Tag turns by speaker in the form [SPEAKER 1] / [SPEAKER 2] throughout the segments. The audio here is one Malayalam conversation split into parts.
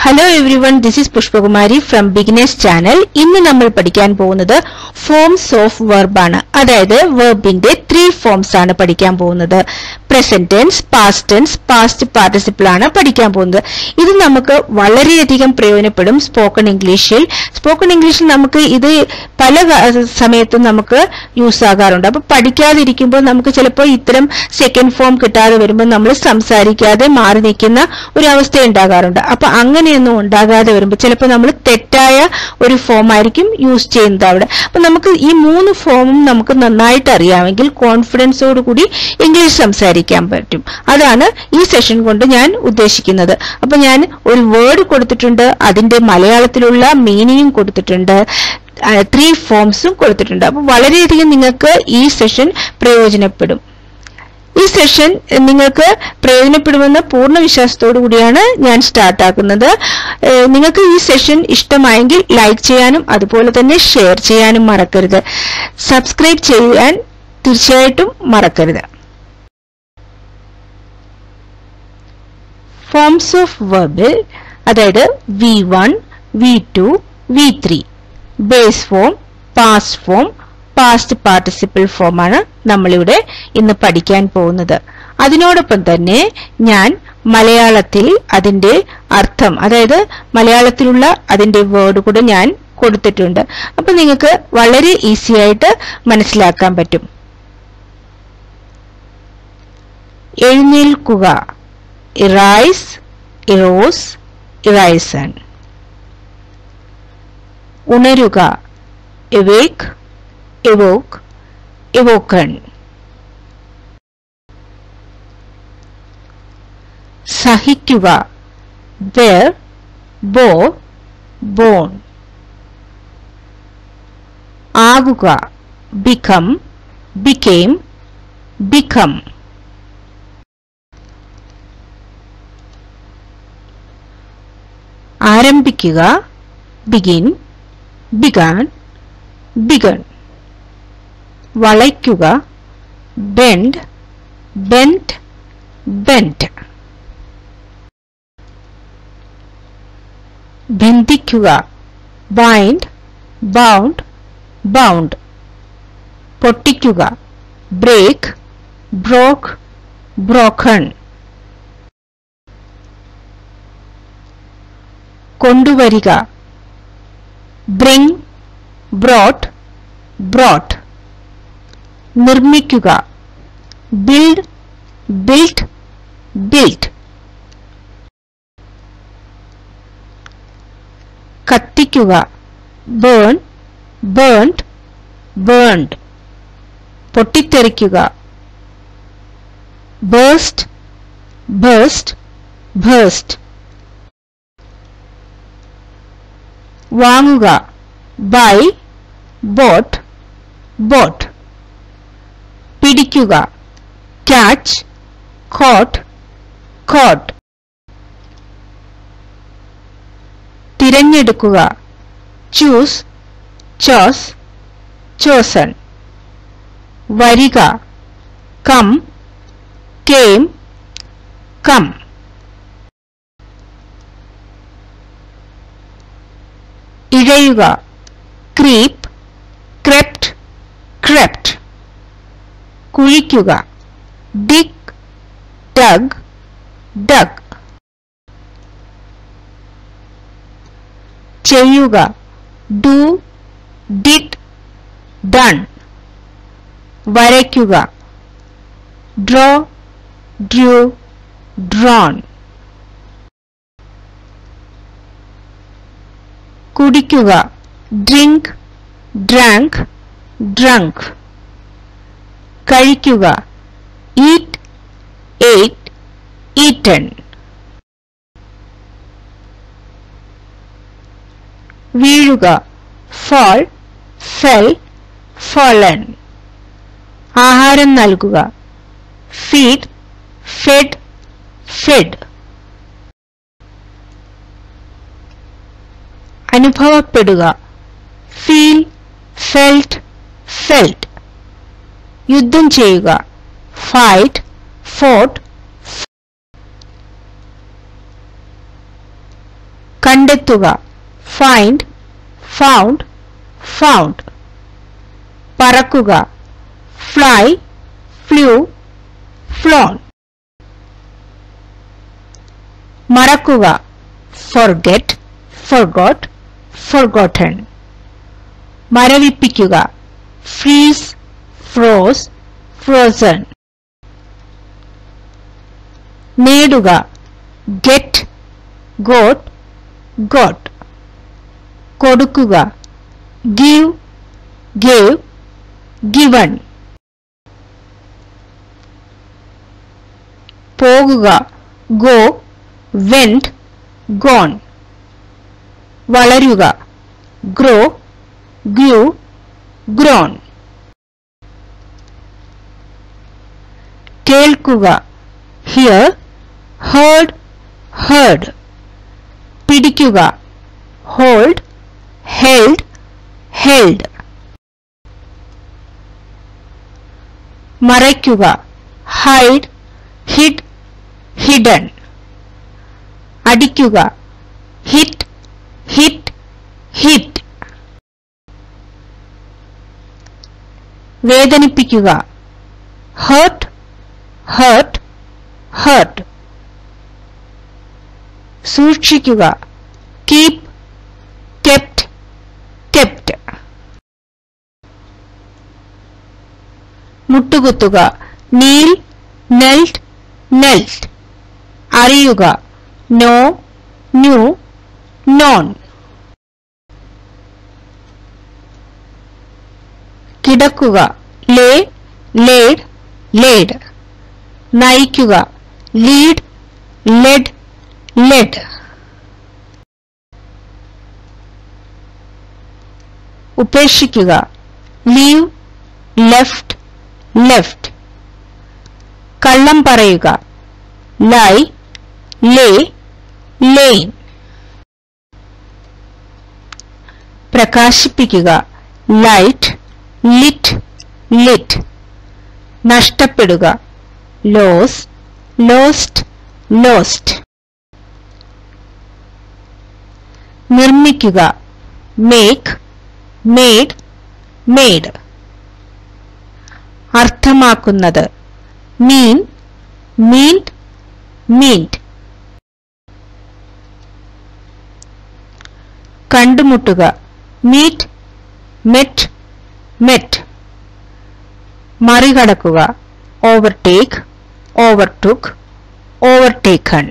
[SPEAKER 1] hello everyone this is Pushpakumari from beginners channel ഇന്ന് നമ്മൾ പഠിക്കാൻ പോകുന്നത് ഫോംസ് ഓഫ് വെർബ് ആണ് അതായത് വെർബിന്റെ ത്രീ ഫോംസ് ആണ് പഠിക്കാൻ പോകുന്നത് present tense past tense past participle ആണ് പഠിക്കാൻ പോകുന്നത് ഇത് നമുക്ക് വളരെയധികം പ്രയോജനപ്പെടും സ്പോക്കൺ ഇംഗ്ലീഷിൽ സ്പോക്കൺ ഇംഗ്ലീഷിൽ നമുക്ക് ഇത് പല ക- സമയത്തും നമുക്ക് യൂസ് ആകാറുണ്ട് അപ്പൊ പഠിക്കാതിരിക്കുമ്പോൾ നമുക്ക് ചിലപ്പോൾ ഇത്തരം സെക്കൻഡ് ഫോം കിട്ടാതെ വരുമ്പോൾ നമ്മൾ സംസാരിക്കാതെ മാറി നിൽക്കുന്ന ഒരു അവസ്ഥ ഉണ്ടാകാറുണ്ട് അപ്പൊ അങ്ങനെയൊന്നും ഉണ്ടാകാതെ വരുമ്പോൾ ചിലപ്പോൾ നമ്മൾ തെറ്റായ ഒരു ഫോം ആയിരിക്കും യൂസ് ചെയ്യുന്നത് അവിടെ അപ്പൊ നമുക്ക് ഈ മൂന്ന് ഫോമും നമുക്ക് നന്നായിട്ട് അറിയാമെങ്കിൽ കോൺഫിഡൻസോട് കൂടി ഇംഗ്ലീഷ് സംസാരിക്കാൻ പറ്റും അതാണ് ഈ സെഷൻ കൊണ്ട് ഞാൻ ഉദ്ദേശിക്കുന്നത് അപ്പൊ ഞാൻ ഒരു വേർഡ് കൊടുത്തിട്ടുണ്ട് അതിന്റെ മലയാളത്തിലുള്ള മീനിങ്ങും കൊടുത്തിട്ടുണ്ട് ത്രീ ഫോംസും കൊടുത്തിട്ടുണ്ട് അപ്പൊ വളരെയധികം നിങ്ങൾക്ക് ഈ സെഷൻ പ്രയോജനപ്പെടും ഈ സെഷൻ നിങ്ങൾക്ക് പ്രയോജനപ്പെടുമെന്ന പൂർണ്ണ വിശ്വാസത്തോടു കൂടിയാണ് ഞാൻ സ്റ്റാർട്ടാക്കുന്നത് ഏഹ് നിങ്ങൾക്ക് ഈ സെഷൻ ഇഷ്ടമായെങ്കിൽ ലൈക്ക് ചെയ്യാനും അതുപോലെ തന്നെ ഷെയർ ചെയ്യാനും മറക്കരുത് സബ്സ്ക്രൈബ് ചെയ്യാൻ തീർച്ചയായിട്ടും മറക്കരുത് ഫോംസ് ഓഫ് വെർബിൽ അതായത് V one V two V three base form past form past participle ഫോമാണ് നമ്മളിവിടെ ഇന്ന് പഠിക്കാൻ പോകുന്നത് അതിനോടൊപ്പം തന്നെ ഞാൻ മലയാളത്തിൽ അതിന്റെ അർത്ഥം അതായത് മലയാളത്തിലുള്ള അതിന്റെ വേർഡ് കൂടെ ഞാൻ കൊടുത്തിട്ടുണ്ട് അപ്പൊ നിങ്ങൾക്ക് വളരെ ഈസി ആയിട്ട് മനസ്സിലാക്കാൻ പറ്റും എഴുന്നേൽക്കുക ഇറൈസ് ഇറോസ് ഇറൈസൺ ഉണരുക എവേക്ക് എവോക്ക് എവോക്കൺ സഹിക്കുക ബെർ ബോ ബോൺ ആകുക ബിക്കം ബിക്കേം ബിക്കം ആരംഭിക്കുക ബിഗിൻ ബിഗാൻ ബിഗൺ വളയ്ക്കുക ബെൻഡ് ബെൻറ്റ് ബെൻറ്റ് ബന്ധിക്കുക ബൈൻഡ് ബൗണ്ട് ബൗണ്ട് പൊട്ടിക്കുക ബ്രേക്ക് ബ്രോക്ക് ബ്രോക്കൺ കൊണ്ടുവരിക ബ്രിങ് ബ്രോട്ട് ബ്രോട്ട് നിർമ്മിക്കുക ബിൽഡ് ബിൽറ്റ് ബിൽറ്റ് കത്തിക്കുക ബേൺ ബേൺഡ് ബേൺഡ് പൊട്ടിത്തെറിക്കുക ബേസ്റ്റ് ബേസ്റ്റ് ബേസ്റ്റ് വാങ്ങുക ബൈ ബോട്ട് ബോട്ട് പിടിക്കുക ക്യാച്ച് കോട്ട് കോട്ട് തിരഞ്ഞെടുക്കുക ചൂസ് ചോസ് ചോസൺ വരിക കം കേം കം ഇഴയുക ക്രീപ്പ് ക്രെപ്റ്റ് ക്രെപ്റ്റ് കുഴിക്കുക ഡിക് ഡഗ് ഡഗ് ചെയ്യുക ഡു ഡിഡ് ഡൺ വരയ്ക്കുക ഡ്രോ ഡ്രൂ ഡ്രോൺ കുടിക്കുക ഡ്രിങ്ക് ഡ്രാങ്ക് ഡ്രങ്ക് കഴിക്കുക ഈറ്റ് എയ്റ്റ് ഈറ്റൺ വീഴുക ഫാൾ ഫെൽ ഫാളൻ ആഹാരം നൽകുക ഫീഡ് ഫെഡ് ഫെഡ് അനുഭവപ്പെടുക ഫീൽ ഫെൽറ്റ് ഫെൽറ്റ് യുദ്ധം ചെയ്യുക ഫൈറ്റ് ഫോട്ട് കണ്ടെത്തുക ഫൈൻഡ് ഫൗണ്ട് ഫൗണ്ട് പറക്കുക ഫ്ലൈ ഫ്ലൂ ഫ്ലോൺ മറക്കുക ഫൊർഗെറ്റ് ഫൊർഗോട്ട് ഫൊർഗോട്ടൺ മരവിപ്പിക്കുക ഫ്രീസ് ഫ്രോസ് ഫ്രോസൺ നേടുക ഗെറ്റ് ഗോട്ട് ഗോട്ട് കൊടുക്കുക ഗീവ് ഗേവ് ഗിവൺ പോകുക ഗോ വെന്റ് ഗോൺ വളരുക ഗ്രോ ഗ്യൂ ഗ്രോൺ കേൾക്കുക ഹിയർ ഹേർഡ് ഹേർഡ് പിടിക്കുക ഹോൾഡ് ഹെൽഡ് ഹെൽഡ് മറയ്ക്കുക ഹൈഡ് ഹിഡ് ഹിഡൻ അടിക്കുക ഹിറ്റ് ഹിറ്റ് ഹിറ്റ് വേദനിപ്പിക്കുക ഹേർട്ട് ഹേർട്ട് ഹേർട്ട് സൂക്ഷിക്കുക കീപ് കെപ്റ്റ് കെപ്റ്റ് മുട്ടുകുത്തുക നീൽ നെൽറ്റ് നെൽറ്റ് അറിയുക നോ ന്യൂ നോൺ കിടക്കുക ലേ ലേഡ് ലേഡ് നയിക്കുക ലീഡ് ലെഡ് ലെഡ് ഉപേക്ഷിക്കുക ലീവ് ലെഫ്റ്റ് ലെഫ്റ്റ് കള്ളം പറയുക ലൈ ലേ ലെയിൻ പ്രകാശിപ്പിക്കുക ലൈറ്റ് ലിറ്റ് ലിറ്റ് നഷ്ടപ്പെടുക ലോസ് ലോസ്റ്റ് ലോസ്റ്റ് നിർമ്മിക്കുക മേക്ക് മേഡ് മേഡ് അർത്ഥമാക്കുന്നത് മീൻ മീൻഡ് മീൻഡ് കണ്ടുമുട്ടുക മീറ്റ് മെറ്റ് മെറ്റ് മറികടക്കുക ഓവർടേക്ക് ഓവർടുക്ക് ഓവർടേക്കൺ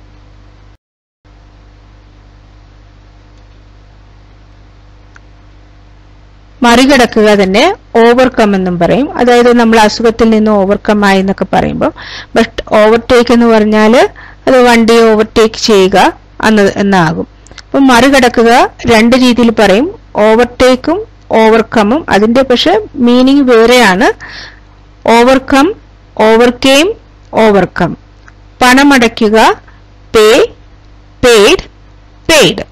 [SPEAKER 1] മറികടക്കുക തന്നെ ഓവർകം എന്നും പറയും അതായത് നമ്മൾ അസുഖത്തിൽ നിന്ന് ഓവർകം ആയി എന്നൊക്കെ പറയുമ്പോൾ ബട്ട് ഓവർടേക്ക് എന്ന് പറഞ്ഞാൽ അത് വണ്ടിയെ ഓവർടേക്ക് ചെയ്യുക എന്ന് എന്നാകും അപ്പൊ മറികടക്കുക രണ്ട് രീതിയിൽ പറയും ഓവർടേക്കും ഓവർകമ്മും അതിന്റെ പക്ഷെ മീനിങ് വേറെയാണ് ഓവർകം ഓവർകെയിം ഓവർകം പണമടയ്ക്കുക പേ പേഡ് പെയ്ഡ്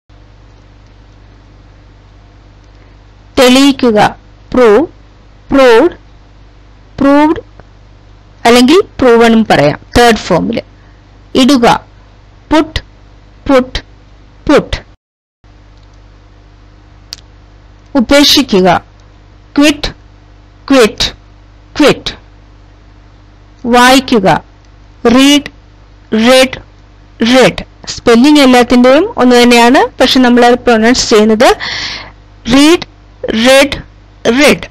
[SPEAKER 1] തെളിയിക്കുക പ്രൂവ് പ്രൂവ്ഡ് പ്രൂവ്ഡ് അല്ലെങ്കിൽ പ്രൂവണും പറയാം തേർഡ് ഫോമിൽ ഇടുക പുട്ട് പുട്ട് പുട്ട് ഉപേക്ഷിക്കുക ക്വിറ്റ് ക്വിറ്റ് ക്വിറ്റ് വായിക്കുക റീഡ് റെഡ് റെഡ് സ്പെല്ലിംഗ് എല്ലാത്തിന്റെയും ഒന്ന് തന്നെയാണ് പക്ഷെ നമ്മൾ അത് പ്രൊനൗൺസ് ചെയ്യുന്നത് റീഡ് റെഡ് റെഡ്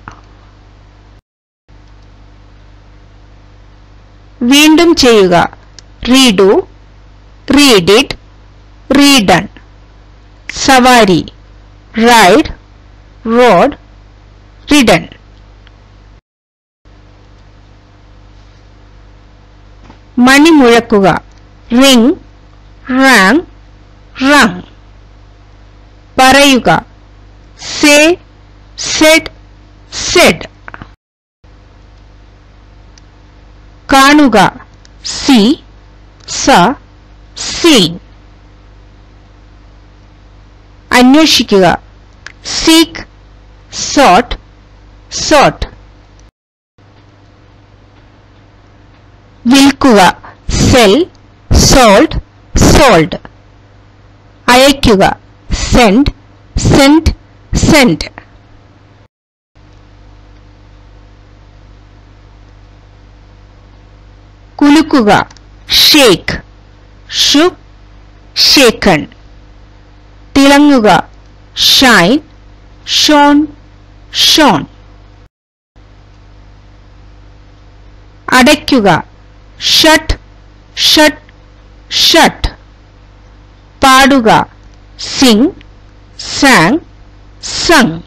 [SPEAKER 1] വീണ്ടും ചെയ്യുക റീഡു റീഡ് ഇറ്റ് റീഡൺ സവാരി റൈഡ് റോഡ് റിഡൺ മണി മുഴക്കുക റിംഗ് റാങ് റങ് പറയുക സേ സെഡ് സെഡ് കാണുക സി സ സീൻ അന്വേഷിക്കുക സീക്ക് സോട്ട് സോട്ട് വിൽക്കുക സെൽ സോൾഡ് സോൾഡ് അയക്കുക സെൻഡ് സെൻഡ് സെൻഡ് കുലുക്കുക ഷേക്ക് ഷുക്ക് ഷേക്കൺ തിളങ്ങുക ഷൈൻ ഷോൺ ഷോൺ അടയ്ക്കുക ഷട്ട് ഷട്ട് ഷട്ട് പാടുക സിംഗ് സാങ് സങ്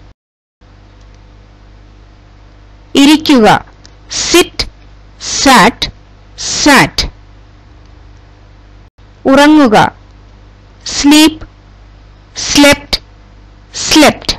[SPEAKER 1] ഇരിക്കുക സിറ്റ് സാറ്റ് സാറ്റ് ഉറങ്ങുക സ്ലീപ്പ് സ്ലെപ്റ്റ് സ്ലെപ്റ്റ്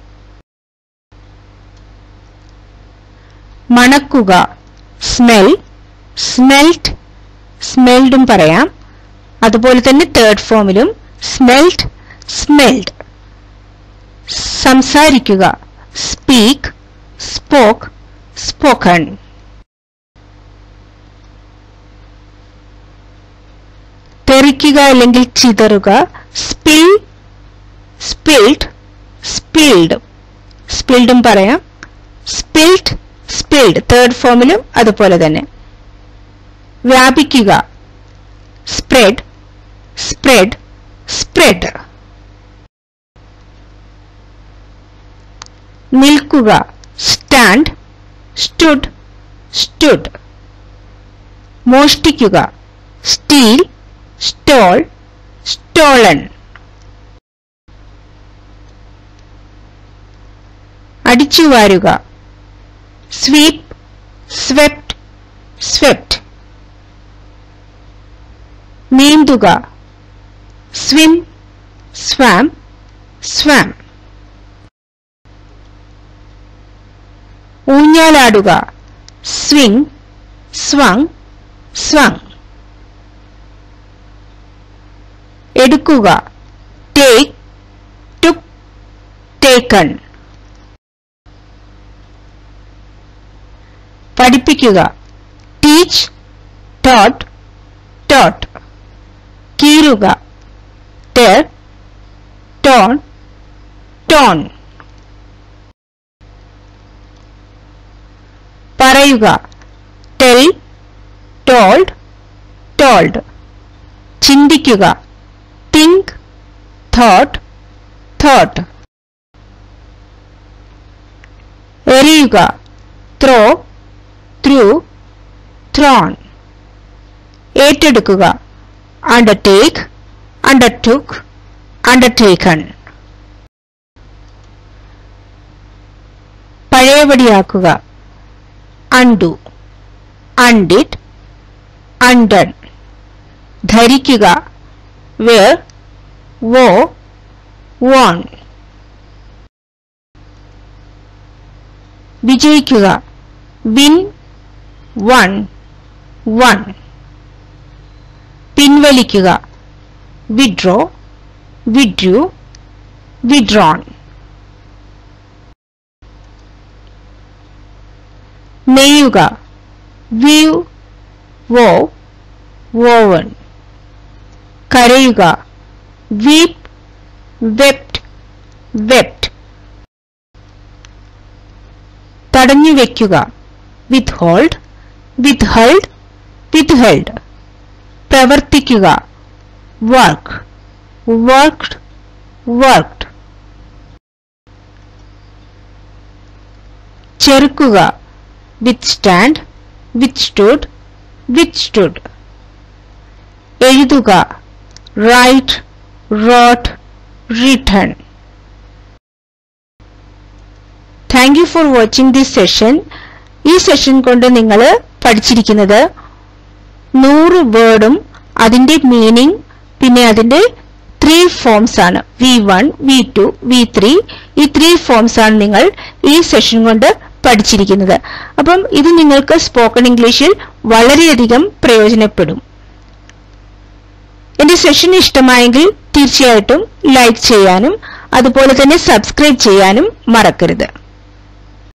[SPEAKER 1] മണക്കുക സ്മെൽ സ്മെൽറ്റ് സ്മെൽഡും പറയാം അതുപോലെ തന്നെ തേർഡ് ഫോമിലും സ്മെൽറ്റ് സ്മെൽഡ് സംസാരിക്കുക സ്പീക്ക് സ്പോക്ക് സ്പോക്കൺ തെറിക്കുക അല്ലെങ്കിൽ ചിതറുക സ്പിൽ സ്പിൽഡ് സ്പിൽഡ് സ്പിൽഡും പറയാം സ്പിൽഡ് സ്പിൽഡ് തേർഡ് ഫോമിലും അതുപോലെ തന്നെ വ്യാപിക്കുക സ്പ്രെഡ് സ്പ്രെഡ് സ്പ്രെഡ് നിൽക്കുക സ്റ്റാൻഡ് സ്റ്റുഡ് സ്റ്റുഡ് മോഷ്ടിക്കുക സ്റ്റീൽ സ്റ്റോൾ സ്റ്റോളൺ അടിച്ചുവാരുക സ്വീപ്പ് സ്വെപ്റ്റ് സ്വെപ്റ്റ് നീന്തുക സ്വിം സ്വാം സ്വാം ഊഞ്ഞാലാടുക സ്വിങ് സ്വങ് സ്വങ് എടുക്കുക ടേക്ക് ടുക്ക് ടേക്കൺ പഠിപ്പിക്കുക ടീച്ച് ടോട്ട് ടോട്ട് കീറുക ടെർ ടോൺ ടോൺ പറയുക ടെൽ ടോൾഡ് ടോൾഡ് ചിന്തിക്കുക തിങ്ക് തോട്ട് തോട്ട് എറിയുക ത്രോ ത്രൂ ത്രോൺ ഏറ്റെടുക്കുക അണ്ടർടേക്ക് അണ്ടർടുക്ക് അണ്ടർടേക്കൺ പഴയപടിയാക്കുക അണ്ടു അൺഡിഡ് അണ്ടൺ ധരിക്കുക വേർ വോ വോൺ വിജയിക്കുക വിൻ വൺ വൺ പിൻവലിക്കുക വിഡ്രോ വിഡ്രു വിഡ്രോൺ നെയ്യുക വ്യൂ വോ വോവൺ കരയുക വീപ്പ് വെപ്റ്റ് വെപ്റ്റ് തടഞ്ഞു വയ്ക്കുക withhold withheld withheld പ്രവർത്തിക്കുക വർക്ക് വർക്ക്ഡ് വർക്ക്ഡ് ചെറുക്കുക withstand withstood withstood എഴുതുക write wrote written thank you for watching this session ഈ സെഷൻ കൊണ്ട് നിങ്ങൾ പഠിച്ചിരിക്കുന്നത് നൂറ് വേർഡും അതിന്റെ മീനിങ് പിന്നെ അതിന്റെ ത്രീ ഫോംസ് ആണ് V one V two V three ഈ ത്രീ ഫോംസ് ആണ് നിങ്ങൾ ഈ സെഷൻ കൊണ്ട് പഠിച്ചിരിക്കുന്നത് അപ്പം ഇത് നിങ്ങൾക്ക് സ്പോക്കൺ ഇംഗ്ലീഷിൽ വളരെയധികം പ്രയോജനപ്പെടും എന്റെ സെഷൻ ഇഷ്ടമായെങ്കിൽ തീർച്ചയായിട്ടും ലൈക്ക് ചെയ്യാനും അതുപോലെ തന്നെ സബ്സ്ക്രൈബ് ചെയ്യാനും മറക്കരുത്